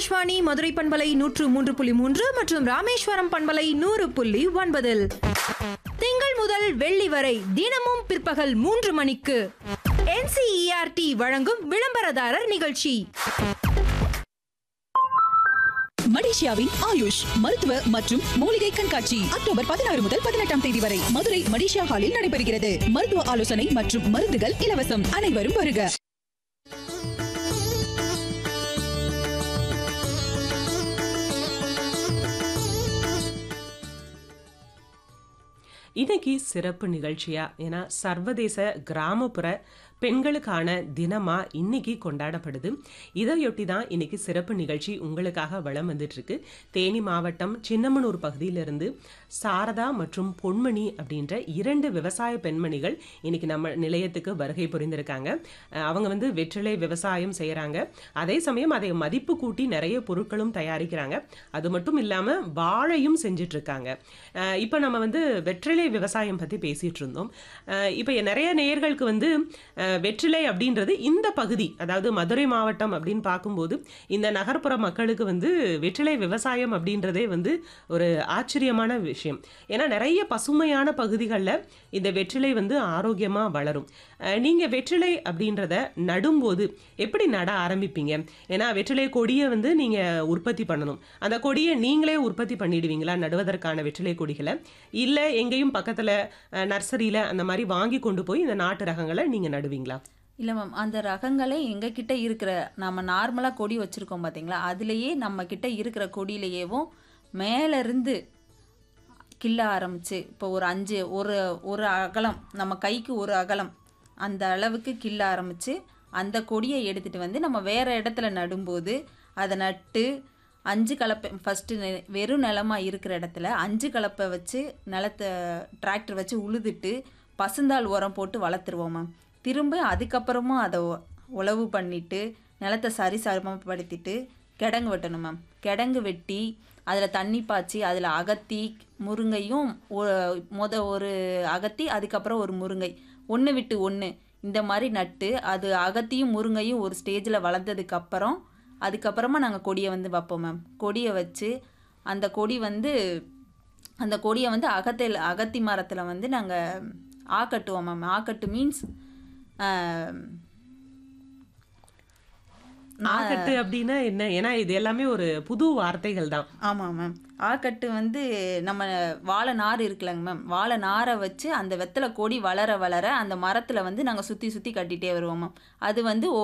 ஆகாஷ்வாணி மதுரை பண்பலை நூற்று மூன்று புள்ளி மூன்று மற்றும் ராமேஸ்வரம் பண்பலை நூறு புள்ளி ஒன்பதில் திங்கள் முதல் வெள்ளி வரை தினமும் பிற்பகல் மூன்று மணிக்கு என்சிஇஆர்டி வழங்கும் விளம்பரதாரர் நிகழ்ச்சி மலேசியாவின் ஆயுஷ் மருத்துவ மற்றும் மூலிகை கண்காட்சி அக்டோபர் பதினாறு முதல் பதினெட்டாம் தேதி வரை மதுரை மலேசியா ஹாலில் நடைபெறுகிறது மருத்துவ ஆலோசனை மற்றும் மருந்துகள் இலவசம் அனைவரும் வருக இன்னைக்கு சிறப்பு நிகழ்ச்சியா ஏன்னா சர்வதேச கிராமப்புற பெண்களுக்கான தினமா இன்னைக்கு கொண்டாடப்படுது இதையொட்டி தான் இன்னைக்கு சிறப்பு நிகழ்ச்சி உங்களுக்காக வளம் வந்துட்டு இருக்கு தேனி மாவட்டம் சின்னமனூர் பகுதியிலிருந்து சாரதா மற்றும் பொன்மணி அப்படின்ற இரண்டு விவசாய பெண்மணிகள் இன்னைக்கு நம்ம நிலையத்துக்கு வருகை புரிந்திருக்காங்க அஹ் அவங்க வந்து வெற்றிலை விவசாயம் செய்யறாங்க அதே சமயம் அதை மதிப்பு கூட்டி நிறைய பொருட்களும் தயாரிக்கிறாங்க அது மட்டும் இல்லாம வாழையும் செஞ்சுட்டு இருக்காங்க அஹ் இப்போ நம்ம வந்து வெற்றிலை விவசாயம் பத்தி பேசிட்டு இருந்தோம் அஹ் இப்போ நிறைய நேயர்களுக்கு வந்து அஹ் வெற்றிலை அப்படின்றது இந்த பகுதி அதாவது மதுரை மாவட்டம் அப்படின்னு பார்க்கும்போது இந்த நகர்ப்புற மக்களுக்கு வந்து வெற்றிலை விவசாயம் அப்படின்றதே வந்து ஒரு ஆச்சரியமான விஷயம் ஏன்னா நிறைய பசுமையான பகுதிகளில் இந்த வெற்றிலை வந்து ஆரோக்கியமா வளரும் அஹ் நீங்க வெற்றிலை அப்படின்றத நடும்போது எப்படி நட ஆரம்பிப்பீங்க ஏன்னா வெற்றிலை கொடியை வந்து நீங்க உற்பத்தி பண்ணணும் அந்த கொடியை நீங்களே உற்பத்தி பண்ணிடுவீங்களா நடுவதற்கான வெற்றிலை கொடிகளை இல்ல எங்கேயும் பக்கத்துல அஹ், நர்சரியில அந்த மாதிரி வாங்கி கொண்டு போய் இந்த நாட்டு ரகங்களை நீங்க நடுவீங்களா இல்லை மேம் அந்த ரகங்களே எங்ககிட்ட இருக்கிற நம்ம நார்மலாக கொடி வச்சுருக்கோம் பார்த்தீங்களா அதுலேயே நம்ம கிட்ட இருக்கிற கொடியிலேயேவும் மேலேருந்து கிள்ள ஆரம்பிச்சு இப்போ ஒரு அஞ்சு ஒரு ஒரு அகலம் நம்ம கைக்கு ஒரு அகலம் அந்த அளவுக்கு கிள்ள ஆரம்பிச்சு அந்த கொடியை எடுத்துகிட்டு வந்து நம்ம வேறு இடத்துல நடும்போது அதை நட்டு அஞ்சு கலப்பை ஃபஸ்ட்டு வெறும் நிலமா இருக்கிற இடத்துல அஞ்சு கலப்பை வச்சு நிலத்தை டிராக்டர் வச்சு உழுதுட்டு பசுந்தாள் உரம் போட்டு வளர்த்துருவோம் மேம் திரும்ப அதுக்கப்புறமும் அதை உ- உழவு பண்ணிட்டு நிலத்தை சரி சமப்படுத்திட்டு கிடங்கு வெட்டணும் மேம் கிடங்கு வெட்டி அதில் தண்ணி பாய்ச்சி அதில் அகத்தி முருங்கையும் ஒ- மொத ஒரு அகத்தி அதுக்கப்புறம் ஒரு முருங்கை ஒன்று விட்டு ஒன்று இந்த மாதிரி நட்டு அது அகத்தியும் முருங்கையும் ஒரு ஸ்டேஜில் வளர்ந்ததுக்கு அப்புறம் அதுக்கப்புறமா நாங்கள் கொடியை வந்து வைப்போம் மேம் கொடியை வச்சு அந்த கொடி வந்து அந்த கொடியை வந்து அகத்தில் அகத்தி மரத்தில் வந்து நாங்கள் ஆக்கட்டுவோம் மேம் ஆக்கட்டு மீன்ஸ் நாக்கட்டு அப்படின்னா என்ன ஏன்னா இது எல்லாமே ஒரு புது வார்த்தைகள் தான் ஆமாம் மேம் ஆக்கட்டு வந்து நம்ம வாழை நார் இருக்குல்லங்க மேம் வாழை நாரை வச்சு அந்த வெத்தலை கொடி வளர வளர அந்த மரத்தில் வந்து நாங்கள் சுற்றி சுற்றி கட்டிகிட்டே வருவோம் மேம் அது வந்து